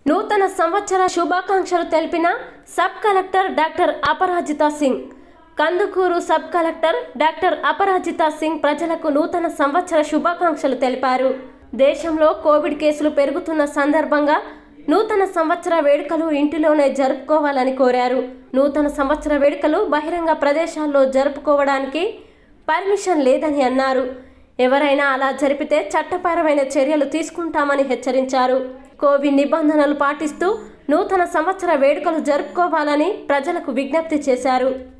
నూతన సంవత్సర శుభాకాంక్షలు తెలిపిన sub collector doctor Aparajita Singh Kandukur sub collector doctor Aparajita Singh ప్రజలకు నూతన సంవత్సర శుభాకాంక్షలు తెలిపారు దేశంలో కోవిడ్ కేసులు పెరుగుతున్న సందర్భంగా నూతన సంవత్సర వేడుకలు ఇంటిలోనే జరుపుకోవాలని కోరారు నూతన సంవత్సర వేడుకలు బహిరంగ ప్రదేశాల్లో జరుపుకోవడానికి పర్మిషన్ లేదని అన్నారు ఎవరైనా అలా జరిపితే చట్టపరమైన చర్యలు తీసుకుంటామని హెచ్చరించారు కోవిడ్ నిబంధనలు పాటిస్తూ నూతన సంవత్సర వేడుకలు జరుపుకోవాలని ప్రజలకు విజ్ఞప్తి చేశారు